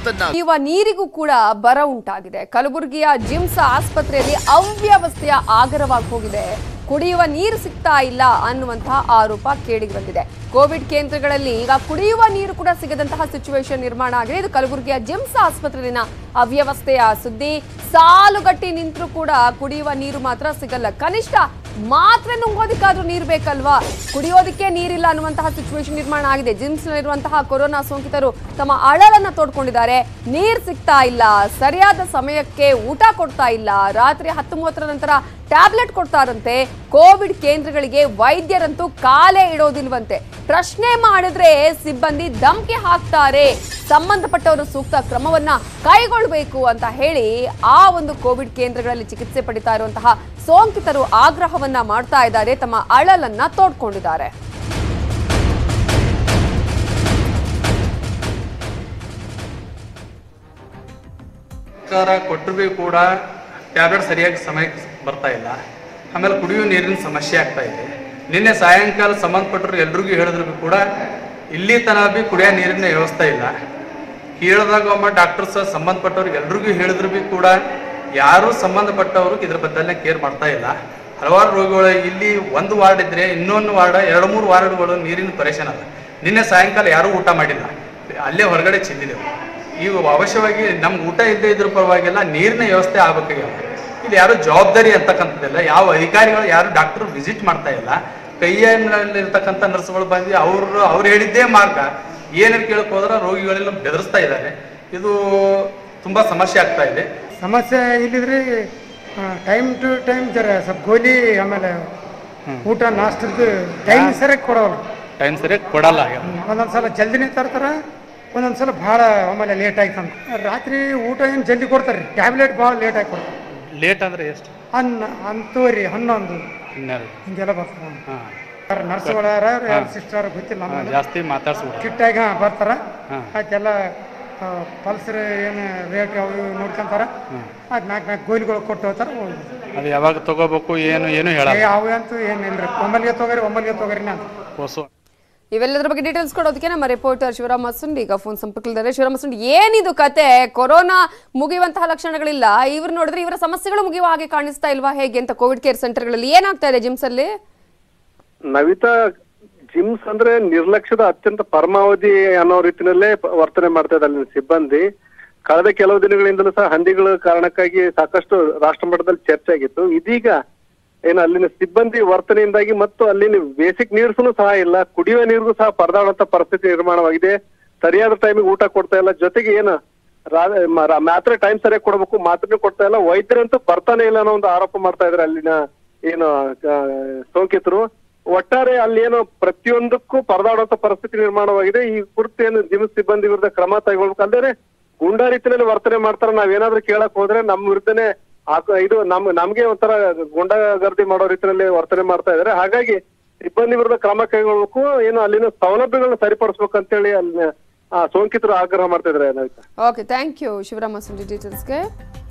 ಮಾತನ್ನ ಕುಡಿಯುವ ನೀರಿಗೂ ಕೂಡ ಬರ ಉಂಟಾಗಿದೆ ಕಲಬುರಗಿಯ ಜಿಮ್ಸ್ ಆಸ್ಪತ್ರೆಯಲ್ಲಿ ಅವ್ಯವಸ್ಥೆಯ ಆಗರವಾಗಿ ಹೋಗಿದೆ ಕುಡಿಯುವ ನೀರು ಸಿಗ್ತಾ ಇಲ್ಲ ಅನ್ನುವಂತಹ ಆರೋಪ ಕೇಳಿ ಬಂದಿದೆ ಕೋವಿಡ್ ಕೇಂದ್ರಗಳಲ್ಲಿ ಈಗ ಕುಡಿಯುವ ನೀರು ಕೂಡ ಸಿಗದಂತಹ ಸಿಚುವೇಶನ್ ನಿರ್ಮಾಣ ಆಗಿದೆ ಇದು ಕಲಬುರಗಿಯ ಜಿಮ್ಸ್ ಆಸ್ಪತ್ರೆಯಲ್ಲಿನ ಅವ್ಯವಸ್ಥೆಯ ಸುದ್ದಿ ಸಾಲುಗಟ್ಟಿ ನಿಂತರೂ ಕೂಡ ಕುಡಿಯುವ ನೀರು ಮಾತ್ರ ಸಿಗಲ್ಲ ಕನಿಷ್ಠ ಮಾತ್ರ ನುಂಗೋದಕ್ಕಾದ್ರೂ ನೀರು ಬೇಕಲ್ವಾ ಕುಡಿಯೋದಕ್ಕೆ ನೀರಿಲ್ಲ ಅನ್ನುವಂತಹ ಸಿಚುವೇಶನ್ ನಿರ್ಮಾಣ ಆಗಿದೆ ಜಿಮ್ಸ್ ನಲ್ಲಿರುವಂತಹ ಕೊರೋನಾ ಸೋಂಕಿತರು ತಮ್ಮ ಅಳಲನ್ನ ತೋಡ್ಕೊಂಡಿದ್ದಾರೆ ನೀರ್ ಸಿಗ್ತಾ ಇಲ್ಲ ಸರಿಯಾದ ಸಮಯಕ್ಕೆ ಊಟ ಕೊಡ್ತಾ ಇಲ್ಲ ರಾತ್ರಿ ಹತ್ತು ಮೂವತ್ತರ ನಂತರ ಟ್ಯಾಬ್ಲೆಟ್ ಕೊಡ್ತಾರಂತೆ ಕೋವಿಡ್ ಕೇಂದ್ರಗಳಿಗೆ ವೈದ್ಯರಂತೂ ಕಾಲೇ ಇಡೋದಿಲ್ವಂತೆ ಪ್ರಶ್ನೆ ಮಾಡಿದ್ರೆ ಸಿಬ್ಬಂದಿ ಧಮ್ಕಿ ಹಾಕ್ತಾರೆ ಸಂಬಂಧಪಟ್ಟವರು ಸೂಕ್ತ ಕ್ರಮವನ್ನ ಕೈಗೊಳ್ಳಬೇಕು ಅಂತ ಹೇಳಿ ಆ ಒಂದು ಕೋವಿಡ್ ಕೇಂದ್ರಗಳಲ್ಲಿ ಚಿಕಿತ್ಸೆ ಪಡಿತಾ ಇರುವಂತಹ ಸೋಂಕಿತರು ಆಗ್ರಹವನ್ನ ಮಾಡ್ತಾ ಇದ್ದಾರೆ ತಮ್ಮ ಅಳಲನ್ನ ತೋಡ್ಕೊಂಡಿದ್ದಾರೆ ಸರ್ಕಾರ ಕೊಟ್ಟರು ಕೂಡ ಟ್ಯಾಬ್ಲೆಟ್ ಸರಿಯಾಗಿ ಸಮಯಕ್ಕೆ ಬರ್ತಾ ಇಲ್ಲ ಆಮೇಲೆ ಕುಡಿಯುವ ನೀರಿನ ಸಮಸ್ಯೆ ಆಗ್ತಾ ಇದೆ ನಿನ್ನೆ ಸಾಯಂಕಾಲ ಸಂಬಂಧಪಟ್ಟರು ಎಲ್ರಿಗೂ ಹೇಳಿದ್ರು ಕೂಡ ಇಲ್ಲಿ ತನಕ ಬಿ ಕುಡಿಯೋ ನೀರಿನ ವ್ಯವಸ್ಥೆ ಇಲ್ಲ ಹೇಳಿದಾಗ ಒಮ್ಮ ಡಾಕ್ಟರ್ಸ್ ಸಂಬಂಧಪಟ್ಟವ್ರಿಗೆ ಎಲ್ರಿಗೂ ಹೇಳಿದ್ರು ಬಿ ಕೂಡ ಯಾರು ಸಂಬಂಧಪಟ್ಟವರು ಇದ್ರ ಬದಲೇ ಕೇರ್ ಮಾಡ್ತಾ ಇಲ್ಲ ಹಲವಾರು ರೋಗಿಗಳು ಇಲ್ಲಿ ಒಂದು ವಾರ್ಡ್ ಇದ್ರೆ ಇನ್ನೊಂದು ವಾರ್ಡ್ ಎರಡು ಮೂರು ವಾರ್ಡ್ಗಳು ನೀರಿನ ಪರೇಶಾನ್ ಅದ ನಿನ್ನೆ ಸಾಯಂಕಾಲ ಯಾರೂ ಊಟ ಮಾಡಿಲ್ಲ ಅಲ್ಲೇ ಹೊರಗಡೆ ಚೆಲ್ಲಿದೆವು ಈಗ ಅವಶ್ಯವಾಗಿ ನಮ್ಗೆ ಊಟ ಇಲ್ಲದೆ ಇದ್ರ ಪರವಾಗಿಲ್ಲ ನೀರಿನ ವ್ಯವಸ್ಥೆ ಆಗ್ಬೇಕಾಗ್ಯಾವ ಇಲ್ಲಿ ಯಾರು ಜವಾಬ್ದಾರಿ ಅಂತಕ್ಕಂಥದ್ದಿಲ್ಲ ಯಾವ ಅಧಿಕಾರಿಗಳು ಯಾರು ಡಾಕ್ಟರ್ ವಿಸಿಟ್ ಮಾಡ್ತಾ ಇಲ್ಲ ಕೈಯಲ್ಲಿರ್ತಕ್ಕಂಥ ನರ್ಸ್ಗಳು ಬಂದು ಅವರು ಅವ್ರು ಹೇಳಿದ್ದೇ ಮಾರ್ಗ ಏನೇನು ಕೇಳಕ್ ಹೋದ್ರೆ ರೋಗಿಗಳೆಲ್ಲ ಬೆದರಿಸ್ತಾ ಇದ್ದಾರೆ ಇದು ತುಂಬಾ ಸಮಸ್ಯೆ ಆಗ್ತಾ ಇದೆ ಸಮಸ್ಯೆ ಇಲ್ಲಿದ್ರಿ ಟೈಮ್ ಟು ಟೈಮ್ ಜರ ಸ್ವಲ್ಪ ಗೋಲಿ ಆಮೇಲೆ ಊಟ ನಾಷ್ಟದ್ದು ಟೈಮ್ ಸರಿಯಾಗಿ ಕೊಡೋಲ್ಲ ಟೈಮ್ ಸರಿಯಾಗಿ ಕೊಡಲ್ಲ ಒಂದೊಂದು ಸಲ ಜಲ್ದಿನೇ ತರ್ತಾರ ಒಂದೊಂದು ಸಲ ಭಾಳ ಆಮೇಲೆ ಲೇಟ್ ಆಗಿ ತಂದು ರಾತ್ರಿ ಊಟ ಏನು ಜಲ್ದಿ ಕೊಡ್ತಾರೆ ರೀ ಟ್ಯಾಬ್ಲೆಟ್ ಭಾಳ ಲೇಟ್ ಆಗಿ ಕೊಡ್ತಾರೆ ಲೇಟ್ ಅಂದ್ರೆ ಎಷ್ಟು ಹನ್ನ ಹತ್ತುವರಿ ಹನ್ನೊಂದು ಹನ್ನೆರಡು ಹಿಂಗೆಲ್ಲ ಬರ್ತಾರೆ ಹಾಂ ನರ್ಸ್ಗಳಾರ ಯಾರು ಸಿಸ್ಟರ್ ಗೊತ್ತಿಲ್ಲ ನಮ್ಗೆ ಜಾಸ್ತಿ ಮಾತಾಡ್ಸ್ಬಿಡ್ರಿ ಕಿಟ್ಟಾಗಿ ಹಾಂ ಬರ್ತಾರ ಹಾಂ. ಅದಕ್ಕೆಲ್ಲ ಪಲ್ಸರ್ ಏನು ರೇಟ್ ಅವು ಇವು ನೋಡ್ಕೊಂತಾರ ಅದು ನಾಲ್ಕು ನಾಲ್ಕು ಗೋಲಿಗಳು ಕೊಟ್ಟು ಹೋಗ್ತಾರೆ ಹೋಗಿ ಅದು ಯಾವಾಗ ತಗೋಬೇಕು ಏನು ಏನು ಏ ಅವು ಅಂತೂ ಏನಿಲ್ಲ ಒಮ್ಮಲ್ಗೆ ತೊಗೊರಿ ಒಮ್ಮಲ್ಗೆ ತೊಗೊರಿ ಅಂತ ಹೊಸ ಇವೆಲ್ಲದರ ಬಗ್ಗೆ ಡೀಟೇಲ್ಸ್ ಕೊಡೋದಕ್ಕೆ ನಮ್ಮ ರಿಪೋರ್ಟರ್ ಶಿವರಾಮ್ ಮಸುಂಡಿ ಈಗ ಫೋನ್ ಸಂಪರ್ಕದಲ್ಲಿದ್ದಾರೆ ಶಿವರಾಮ್ ಮಸುಂಡಿ ಏನಿದು ಕತೆ ಕೊರೋನಾ ಮುಗಿಯುವಂತಹ ಲಕ್ಷಣಗಳಿಲ್ಲ ಇವ್ರು ನೋಡಿದ್ರೆ ಇವರ ಸಮಸ್ಯೆಗಳು ಮುಗಿಯುವ ಹಾಗೆ ಕಾಣಿಸ್ತಾ ಇಲ್ವಾ ಹೇಗೆ ಅಂತ ಕೋವಿಡ್ ಕೇರ್ ಸೆಂಟರ್ಗಳಲ್ಲಿ ಏನಾಗ್ತಾ ಇದೆ ಜಿಮ್ಸ್ ಅಲ್ಲಿ ನವಿತಾ ಜಿಮ್ಸ್ ಅಂದ್ರೆ ನಿರ್ಲಕ್ಷ್ಯದ ಅತ್ಯಂತ ಪರಮಾವಧಿ ಅನ್ನೋ ರೀತಿನಲ್ಲೇ ಪ- ವರ್ತನೆ ಮಾಡ್ತಾ ಇದೆ ಅಲ್ಲಿನ ಸಿಬ್ಬಂದಿ ಕಳೆದ ಕೆಲವು ದಿನಗಳಿಂದಲೂ ಸಹ ಹಂದಿಗಳ ಕಾರಣಕ್ಕಾಗಿ ಸಾಕಷ್ಟು ರಾಷ್ಟ್ರ ಮಟ್ಟದಲ್ಲಿ ಚರ್ಚೆ ಆಗಿತ್ತು ಇದೀಗ ಏನು ಅಲ್ಲಿನ ಸಿಬ್ಬಂದಿ ವರ್ತನೆಯಿಂದಾಗಿ ಮತ್ತು ಅಲ್ಲಿನ ಬೇಸಿಕ್ ನೀರ್ಸೂ ಸಹ ಇಲ್ಲ ಕುಡಿಯುವ ನೀರಿಗೂ ಸಹ ಪರದಾಡುವಂತ ಪರಿಸ್ಥಿತಿ ನಿರ್ಮಾಣವಾಗಿದೆ ಸರಿಯಾದ ಟೈಮಿಗೆ ಊಟ ಕೊಡ್ತಾ ಇಲ್ಲ ಜೊತೆಗೆ ಏನು ರಾ- ಮ- ರಾ- ಮಾತ್ರೆ ಟೈಮ್ ಸರಿಯಾಗಿ ಕೊಡಬೇಕು ಮಾತ್ರೆ ಕೊಡ್ತಾ ಇಲ್ಲ ವೈದ್ಯರಂತೂ ಬರ್ತಾನೆ ಇಲ್ಲ ಅನ್ನೋ ಒಂದು ಆರೋಪ ಮಾಡ್ತಾ ಇದ್ದಾರೆ ಅಲ್ಲಿನ ಏನು ಆ, ಸೋಂಕಿತರು ಒಟ್ಟಾರೆ ಅಲ್ಲಿ ಏನು ಪ್ರತಿಯೊಂದಕ್ಕೂ ಪರದಾಡುವಂತ ಪರಿಸ್ಥಿತಿ ನಿರ್ಮಾಣವಾಗಿದೆ ಈ ಕುರಿತು ಏನು ಜಿಮ್ ಸಿಬ್ಬಂದಿ ವಿರುದ್ಧ ಕ್ರಮ ತಗೊಳ್ಬೇಕು ಅಲ್ಲದೆ ಗುಂಡಾ ರೀತಿಯಲ್ಲಿ ವರ್ತನೆ ಮಾಡ್ತಾರೆ ನಾವೇನಾದ್ರೂ ಕೇಳಕ್ ಹೋದ್ರೆ ನಮ್ಮ ವಿರುದ್ಧನೇ ಹಾಕ- ಇದು ನಮ್ ನಮ್ಗೆ ಒಂಥರ ಗುಂಡಾಗರ್ದಿ ಮಾಡೋ ರೀತಿಯಲ್ಲಿ ವರ್ತನೆ ಮಾಡ್ತಾ ಇದಾರೆ ಹಾಗಾಗಿ ಸಿಬ್ಬಂದಿ ವಿರುದ್ಧ ಕ್ರಮ ಕೈಗೊಳ್ಬೇಕು ಏನು ಅಲ್ಲಿನ ಸೌಲಭ್ಯಗಳನ್ನ ಸರಿಪಡಿಸ್ಬೇಕು ಅಂತೇಳಿ ಅಲ್ಲಿನ ಆ, ಸೋಂಕಿತರು ಆಗ್ರಹ ಮಾಡ್ತಾ ಇದ್ದಾರೆ Navitha okay thank you Shivaram Masundi ಡೀಟೇಲ್ಸ್ಗೆ